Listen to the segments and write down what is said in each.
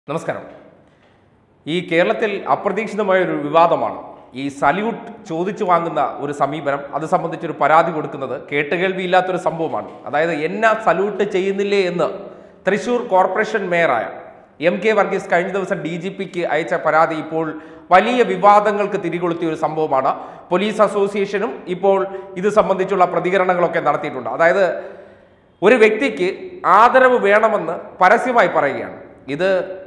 നമസ്കാരം ഈ കേരളത്തിൽ അപ്രതീക്ഷിതമായ ഒരു വിവാദമാണ് ഈ സല്യൂട്ട് ചോദിച്ചു വാങ്ങുന്ന ഒരു സമീപനം അത് സംബന്ധിച്ചൊരു പരാതി കൊടുക്കുന്നത് കേട്ടുകേൾവിയില്ലാത്തൊരു സംഭവമാണ് അതായത് എന്നെ സല്യൂട്ട് ചെയ്യുന്നില്ലേ എന്ന് തൃശൂർ കോർപ്പറേഷൻ മേയറായ എം കെ വർഗീസ് കഴിഞ്ഞ ദിവസം ഡി ജി പിക്ക് അയച്ച പരാതി ഇപ്പോൾ വലിയ വിവാദങ്ങൾക്ക് തിരികൊളുത്തിയ ഒരു സംഭവമാണ് പോലീസ് അസോസിയേഷനും ഇപ്പോൾ ഇത് സംബന്ധിച്ചുള്ള പ്രതികരണങ്ങളൊക്കെ നടത്തിയിട്ടുണ്ട് അതായത് ഒരു വ്യക്തിക്ക് ആദരവ് വേണമെന്ന് പരസ്യമായി പറയുകയാണ് ഇത്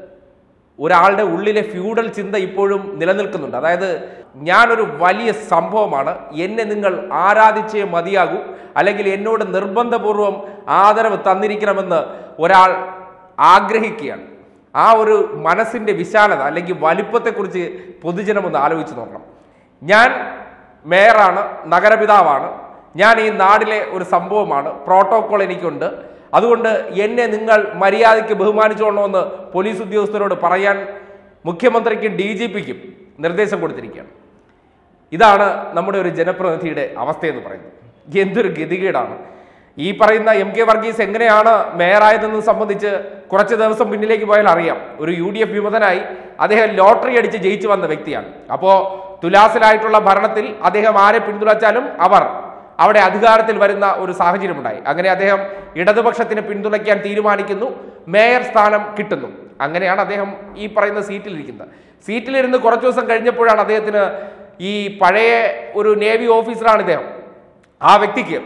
ഒരാളുടെ ഉള്ളിലെ ഫ്യൂഡൽ ചിന്ത ഇപ്പോഴും നിലനിൽക്കുന്നുണ്ട് അതായത് ഞാനൊരു വലിയ സംഭവമാണ് എന്നെ നിങ്ങൾ ആരാധിച്ചേ മതിയാകൂ അല്ലെങ്കിൽ എന്നോട് നിർബന്ധപൂർവം ആദരവ് തന്നിരിക്കണമെന്ന് ഒരാൾ ആഗ്രഹിക്കുകയാണ് ആ ഒരു മനസ്സിന്റെ വിശാലത അല്ലെങ്കിൽ വലിപ്പത്തെക്കുറിച്ച് പൊതുജനം ഒന്ന് ആലോചിച്ച് നോക്കണം ഞാൻ മേയറാണ് നഗരപിതാവാണ് ഞാൻ ഈ നാടിലെ ഒരു സംഭവമാണ് പ്രോട്ടോകോൾ എനിക്കുണ്ട് അതുകൊണ്ട് എന്നെ നിങ്ങൾ മര്യാദയ്ക്ക് ബഹുമാനിച്ചോളണമെന്ന് പോലീസ് ഉദ്യോഗസ്ഥരോട് പറയാൻ മുഖ്യമന്ത്രിക്കും ഡി ജി പിക്കും നിർദ്ദേശം കൊടുത്തിരിക്കുകയാണ് ഇതാണ് നമ്മുടെ ഒരു ജനപ്രതിനിധിയുടെ അവസ്ഥയെന്ന് പറയുന്നത് എന്തൊരു ഗതികേടാണ് ഈ പറയുന്ന എം കെ വർഗീസ് എങ്ങനെയാണ് മേയറായതെന്ന് സംബന്ധിച്ച് കുറച്ച് ദിവസം പിന്നിലേക്ക് പോയാൽ അറിയാം ഒരു യു ഡി എഫ് വിമതനായി അദ്ദേഹം ലോട്ടറി അടിച്ച് ജയിച്ചു വന്ന വ്യക്തിയാണ് അപ്പോ തുലാസിലായിട്ടുള്ള ഭരണത്തിൽ അദ്ദേഹം ആരെ പിന്തുണച്ചാലും അവർ അവിടെ അധികാരത്തിൽ വരുന്ന ഒരു സാഹചര്യമുണ്ടായി അങ്ങനെ അദ്ദേഹം ഇടതുപക്ഷത്തിന് പിന്തുണയ്ക്കാൻ തീരുമാനിക്കുന്നു മേയർ സ്ഥാനം കിട്ടുന്നു അങ്ങനെയാണ് അദ്ദേഹം ഈ പറയുന്ന സീറ്റിലിരിക്കുന്നത് സീറ്റിലിരുന്ന് കുറച്ചു ദിവസം കഴിഞ്ഞപ്പോഴാണ് അദ്ദേഹത്തിന് ഈ പഴയ ഒരു നേവി ഓഫീസറാണ് ഇദ്ദേഹം ആ വ്യക്തിക്ക്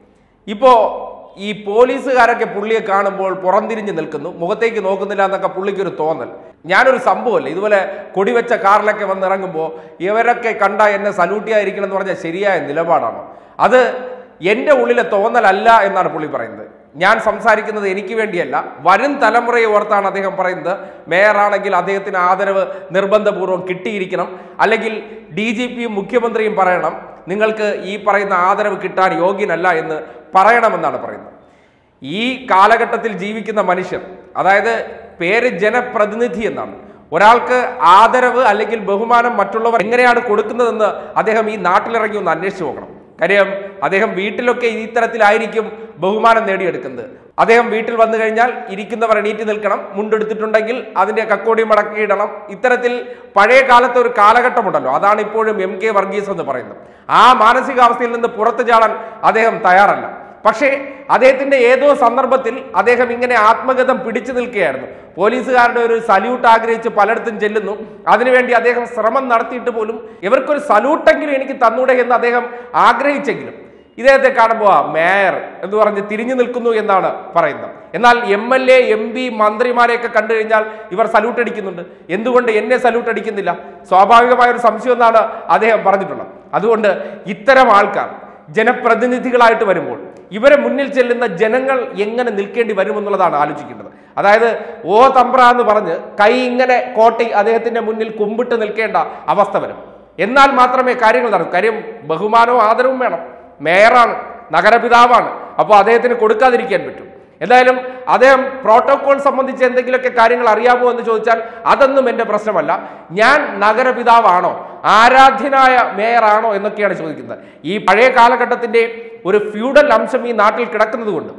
ഇപ്പോ ഈ പോലീസുകാരൊക്കെ പുള്ളിയെ കാണുമ്പോൾ പുറംതിരിഞ്ഞ് നിൽക്കുന്നു മുഖത്തേക്ക് നോക്കുന്നില്ല എന്നൊക്കെ പുള്ളിക്ക് ഒരു തോന്നൽ ഞാനൊരു സംഭവമല്ല ഇതുപോലെ കൊടിവെച്ച കാറിലൊക്കെ വന്ന് ഇറങ്ങുമ്പോൾ ഇവരൊക്കെ കണ്ട എന്നെ സല്യൂട്ട് ചെയ്യാതിരിക്കണം എന്ന് പറഞ്ഞാൽ ശരിയായ നിലപാടാണ് അത് എൻ്റെ ഉള്ളിലെ തോന്നലല്ല എന്നാണ് പുള്ളി പറയുന്നത് ഞാൻ സംസാരിക്കുന്നത് എനിക്ക് വേണ്ടിയല്ല വരും തലമുറയെ ഓർത്താണ് അദ്ദേഹം പറയുന്നത് മേയറാണെങ്കിൽ അദ്ദേഹത്തിന് ആദരവ് നിർബന്ധപൂർവ്വം കിട്ടിയിരിക്കണം അല്ലെങ്കിൽ ഡി ജി പിയും മുഖ്യമന്ത്രിയും പറയണം നിങ്ങൾക്ക് ഈ പറയുന്ന ആദരവ് കിട്ടാൻ യോഗ്യനല്ല എന്ന് പറയണമെന്നാണ് പറയുന്നത് ഈ കാലഘട്ടത്തിൽ ജീവിക്കുന്ന മനുഷ്യർ അതായത് പേര് ജനപ്രതിനിധി എന്നാണ് ഒരാൾക്ക് ആദരവ് അല്ലെങ്കിൽ ബഹുമാനം മറ്റുള്ളവർ എങ്ങനെയാണ് കൊടുക്കുന്നതെന്ന് അദ്ദേഹം ഈ നാട്ടിലിറങ്ങി ഒന്ന് അന്വേഷിച്ചു നോക്കണം കാര്യം അദ്ദേഹം വീട്ടിലൊക്കെ ഈ തരത്തിലായിരിക്കും ബഹുമാനം നേടിയെടുക്കുന്നത് അദ്ദേഹം വീട്ടിൽ വന്നു കഴിഞ്ഞാൽ ഇരിക്കുന്നവർ എണീറ്റ് നിൽക്കണം മുണ്ടെടുത്തിട്ടുണ്ടെങ്കിൽ അതിന്റെ കക്കോടി മടക്കിയിടണം ഇത്തരത്തിൽ പഴയ കാലത്തെ ഒരു കാലഘട്ടമുണ്ടല്ലോ അതാണ് ഇപ്പോഴും എം കെ വർഗീസ് എന്ന് പറയുന്നത് ആ മാനസികാവസ്ഥയിൽ നിന്ന് പുറത്തു ചാടാൻ അദ്ദേഹം തയ്യാറല്ല പക്ഷേ അദ്ദേഹത്തിന്റെ ഏതോ സന്ദർഭത്തിൽ അദ്ദേഹം ഇങ്ങനെ ആത്മഗതം പിടിച്ചു നിൽക്കുകയായിരുന്നു പോലീസുകാരുടെ ഒരു സല്യൂട്ട് ആഗ്രഹിച്ച് പലയിടത്തും ചെല്ലുന്നു അതിനുവേണ്ടി അദ്ദേഹം ശ്രമം നടത്തിയിട്ട് പോലും ഇവർക്കൊരു സല്യൂട്ടെങ്കിലും എനിക്ക് തന്നൂടെ എന്ന് അദ്ദേഹം ആഗ്രഹിച്ചെങ്കിലും ഇദ്ദേഹത്തെ കാണുമ്പോൾ ആ മേയർ എന്ന് പറഞ്ഞ് തിരിഞ്ഞു നിൽക്കുന്നു എന്നാണ് പറയുന്നത് എന്നാൽ M L A M P മന്ത്രിമാരെയൊക്കെ കണ്ടു കഴിഞ്ഞാൽ ഇവർ സല്യൂട്ട് അടിക്കുന്നുണ്ട് എന്തുകൊണ്ട് എന്നെ സല്യൂട്ട് അടിക്കുന്നില്ല സ്വാഭാവികമായ ഒരു സംശയം എന്നാണ് അദ്ദേഹം പറഞ്ഞിട്ടുള്ളത് അതുകൊണ്ട് ഇത്തരം ആൾക്കാർ ജനപ്രതിനിധികളായിട്ട് വരുമ്പോൾ ഇവരെ മുന്നിൽ ചെല്ലുന്ന ജനങ്ങൾ എങ്ങനെ നിൽക്കേണ്ടി വരുമെന്നുള്ളതാണ് ആലോചിക്കേണ്ടത് അതായത് ഓ തമ്പ്ര എന്ന് പറഞ്ഞ് കൈ ഇങ്ങനെ കോട്ടി അദ്ദേഹത്തിന്റെ മുന്നിൽ കുമ്പിട്ട് നിൽക്കേണ്ട അവസ്ഥ വരും എന്നാൽ മാത്രമേ കാര്യങ്ങൾ നടക്കൂ കാര്യം ബഹുമാനവും ആദരവും വേണം മേയറാണ് നഗരപിതാവാണ് അപ്പോൾ അദ്ദേഹത്തിന് കൊടുക്കാതിരിക്കാൻ പറ്റും എന്തായാലും അദ്ദേഹം പ്രോട്ടോകോൾ സംബന്ധിച്ച് എന്തെങ്കിലുമൊക്കെ കാര്യങ്ങൾ അറിയാമോ എന്ന് ചോദിച്ചാൽ അതൊന്നും എൻ്റെ പ്രശ്നമല്ല ഞാൻ നഗരപിതാവാണോ ആരാധ്യനായ മേയറാണോ എന്നൊക്കെയാണ് ചോദിക്കുന്നത് ഈ പഴയ കാലഘട്ടത്തിന്റെ ഒരു ഫ്യൂഡൽ അംശം ഈ നാട്ടിൽ കിടക്കുന്നത് കൊണ്ട്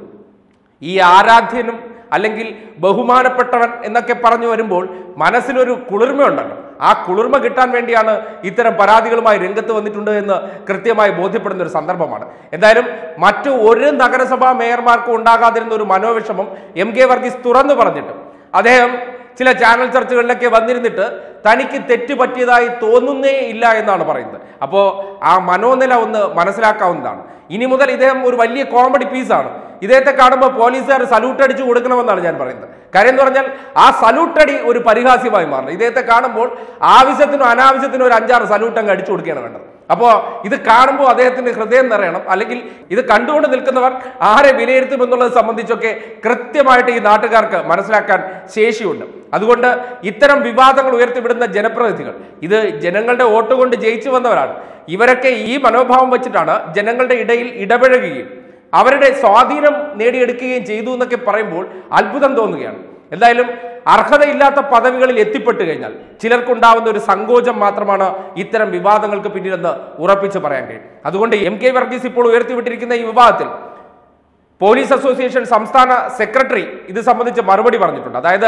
ഈ ആരാധ്യനും അല്ലെങ്കിൽ ബഹുമാനപ്പെട്ടവൻ എന്നൊക്കെ പറഞ്ഞു വരുമ്പോൾ മനസ്സിനൊരു കുളിർമയുണ്ടല്ലോ ആ കുളിർമ കിട്ടാൻ വേണ്ടിയാണ് ഇത്തരം പരാതികളുമായി രംഗത്ത് വന്നിട്ടുണ്ട് എന്ന് കൃത്യമായി ബോധ്യപ്പെടുന്ന ഒരു സന്ദർഭമാണ് എന്തായാലും മറ്റു ഒരു നഗരസഭാ മേയർമാർക്കും ഉണ്ടാകാതിരുന്ന ഒരു മനോവിഷമം എം കെ വർഗീസ് തുറന്നു പറഞ്ഞിട്ട് അദ്ദേഹം ചില ചാനൽ ചർച്ചകളിലൊക്കെ വന്നിരുന്നിട്ട് തനിക്ക് തെറ്റ് പറ്റിയതായി തോന്നുന്നേ ഇല്ല എന്നാണ് പറയുന്നത് അപ്പോൾ ആ മനോനില ഒന്ന് മനസ്സിലാക്കാവുന്നതാണ് ഇനി മുതൽ ഇദ്ദേഹം ഒരു വലിയ കോമഡി പീസാണ് ഇദ്ദേഹത്തെ കാണുമ്പോൾ പോലീസുകാർ സല്യൂട്ട് അടിച്ചു കൊടുക്കണമെന്നാണ് ഞാൻ പറയുന്നത് കാര്യം എന്ന് പറഞ്ഞാൽ ആ സല്യൂട്ട് അടി ഒരു പരിഹാസ്യമായി മാറണം ഇദ്ദേഹത്തെ കാണുമ്പോൾ ആവശ്യത്തിനും അനാവശ്യത്തിനും ഒരു അഞ്ചാറ് സല്യൂട്ട് അങ്ങ് അടിച്ചു കൊടുക്കുകയാണ് വേണ്ടത് അപ്പോൾ ഇത് കാണുമ്പോൾ അദ്ദേഹത്തിന്റെ ഹൃദയം നിറയണം അല്ലെങ്കിൽ ഇത് കണ്ടുകൊണ്ട് നിൽക്കുന്നവർ ആരെ വിലയിരുത്തുമെന്നുള്ളത് സംബന്ധിച്ചൊക്കെ കൃത്യമായിട്ട് ഈ നാട്ടുകാർക്ക് മനസ്സിലാക്കാൻ ശേഷിയുണ്ട് അതുകൊണ്ട് ഇത്തരം വിവാദങ്ങൾ ഉയർത്തിവിടുന്ന ജനപ്രതിനിധികൾ ഇത് ജനങ്ങളുടെ വോട്ട് കൊണ്ട് ജയിച്ചു വന്നവരാണ് ഇവരൊക്കെ ഈ മനോഭാവം വെച്ചിട്ടാണ് ജനങ്ങളുടെ ഇടയിൽ ഇടപഴകുകയും അവരുടെ സ്വാധീനം നേടിയെടുക്കുകയും ചെയ്തു എന്നൊക്കെ പറയുമ്പോൾ അത്ഭുതം തോന്നുകയാണ് എന്തായാലും അർഹതയില്ലാത്ത പദവികളിൽ എത്തിപ്പെട്ടു കഴിഞ്ഞാൽ ചിലർക്കുണ്ടാവുന്ന ഒരു സങ്കോചം മാത്രമാണ് ഇത്തരം വിവാദങ്ങൾക്ക് പിന്നിലെന്ന് ഉറപ്പിച്ച് പറയാൻ കഴിയും അതുകൊണ്ട് എം കെ വർഗീസ് ഇപ്പോൾ ഉയർത്തിവിട്ടിരിക്കുന്ന ഈ വിവാദത്തിൽ പോലീസ് അസോസിയേഷൻ സംസ്ഥാന സെക്രട്ടറി ഇത് സംബന്ധിച്ച് മറുപടി പറഞ്ഞിട്ടുണ്ട് അതായത്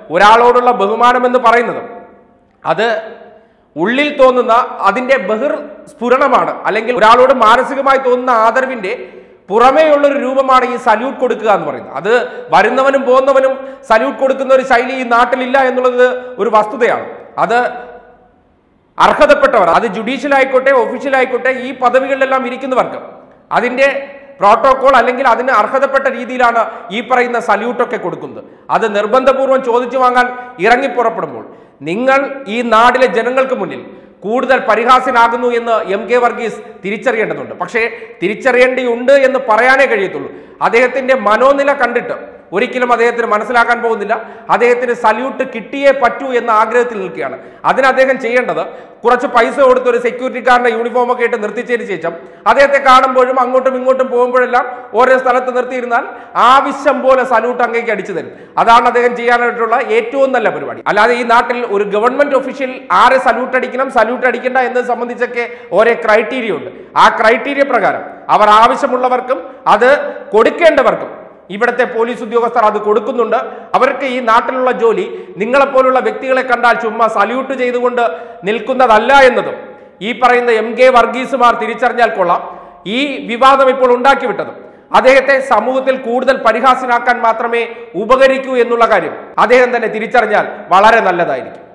ഒരാളോടുള്ള ബഹുമാനം എന്ന് പറയുന്നത് അത് ഉള്ളിൽ തോന്നുന്ന അതിന്റെ ബഹിർ സ്ഫുരണമാണ് അല്ലെങ്കിൽ ഒരാളോട് മാനസികമായി തോന്നുന്ന ആദരവിന്റെ പുറമേയുള്ള ഒരു രൂപമാണ് ഈ സല്യൂട്ട് കൊടുക്കുക എന്ന് പറയുന്നത് അത് വരുന്നവനും പോകുന്നവനും സല്യൂട്ട് കൊടുക്കുന്ന ഒരു ശൈലി ഈ നാട്ടിലില്ല എന്നുള്ളത് ഒരു വസ്തുതയാണ് അത് അർഹതപ്പെട്ടവർ അത് ജുഡീഷ്യൽ ആയിക്കോട്ടെ ഒഫീഷ്യൽ ആയിക്കോട്ടെ ഈ പദവികളിലെല്ലാം ഇരിക്കുന്നവർക്ക് അതിന്റെ പ്രോട്ടോകോൾ അല്ലെങ്കിൽ അതിന് അർഹതപ്പെട്ട രീതിയിലാണ് ഈ പറയുന്ന സല്യൂട്ടൊക്കെ കൊടുക്കുന്നത് അത് നിർബന്ധപൂർവ്വം ചോദിച്ചു വാങ്ങാൻ ഇറങ്ങി പുറപ്പെടുമ്പോൾ നിങ്ങൾ ഈ നാടിലെ ജനങ്ങൾക്ക് മുന്നിൽ കൂടുതൽ പരിഹാസ്യനാകുന്നു എന്ന് എം കെ വർഗീസ് തിരിച്ചറിയേണ്ടതുണ്ട് പക്ഷേ തിരിച്ചറിയേണ്ടിയുണ്ട് എന്ന് പറയാനേ കഴിയത്തുള്ളൂ അദ്ദേഹത്തിന്റെ മനോനില കണ്ടിട്ട് ഒരിക്കലും അദ്ദേഹത്തിന് മനസ്സിലാക്കാൻ പോകുന്നില്ല അദ്ദേഹത്തിന് സല്യൂട്ട് കിട്ടിയേ പറ്റൂ എന്ന ആഗ്രഹത്തിൽ നിൽക്കുകയാണ് അതിന് അദ്ദേഹം ചെയ്യേണ്ടത് കുറച്ച് പൈസ കൊടുത്ത് ഒരു സെക്യൂരിറ്റിക്കാരന്റെ യൂണിഫോം ഒക്കെ ഇട്ട് നിർത്തിച്ചതിന് ശേഷം അദ്ദേഹത്തെ കാണുമ്പോഴും അങ്ങോട്ടും ഇങ്ങോട്ടും പോകുമ്പോഴെല്ലാം ഓരോ സ്ഥലത്ത് നിർത്തിയിരുന്നാൽ ആവശ്യം പോലെ സല്യൂട്ട് അങ്ങേക്ക് അടിച്ചു തരും അതാണ് അദ്ദേഹം ചെയ്യാനായിട്ടുള്ള ഏറ്റവും നല്ല പരിപാടി അല്ലാതെ ഈ നാട്ടിൽ ഒരു ഗവൺമെന്റ് ഒഫീഷ്യൽ ആരെ സല്യൂട്ട് അടിക്കണം സല്യൂട്ട് അടിക്കണ്ട എന്നത് സംബന്ധിച്ചൊക്കെ ഓരോ ക്രൈറ്റീരിയ ഉണ്ട് ആ ക്രൈറ്റീരിയ പ്രകാരം അവർ ആവശ്യമുള്ളവർക്കും അത് കൊടുക്കേണ്ടവർക്കും ഇവിടുത്തെ പോലീസ് ഉദ്യോഗസ്ഥർ അത് കൊടുക്കുന്നുണ്ട് അവർക്ക് ഈ നാട്ടിലുള്ള ജോലി നിങ്ങളെപ്പോലുള്ള വ്യക്തികളെ കണ്ടാൽ ചുമ്മാ സല്യൂട്ട് ചെയ്തുകൊണ്ട് നിൽക്കുന്നതല്ല എന്നതും ഈ പറയുന്ന എം കെ വർഗീസുമാർ തിരിച്ചറിഞ്ഞാൽ കൊള്ളാം ഈ വിവാദം ഇപ്പോൾ ഉണ്ടാക്കിവിട്ടതും അദ്ദേഹത്തെ സമൂഹത്തിൽ കൂടുതൽ പരിഹാസ്യനാക്കാൻ മാത്രമേ ഉപകരിക്കൂ എന്നുള്ള കാര്യം അദ്ദേഹം തന്നെ തിരിച്ചറിഞ്ഞാൽ വളരെ നല്ലതായിരിക്കും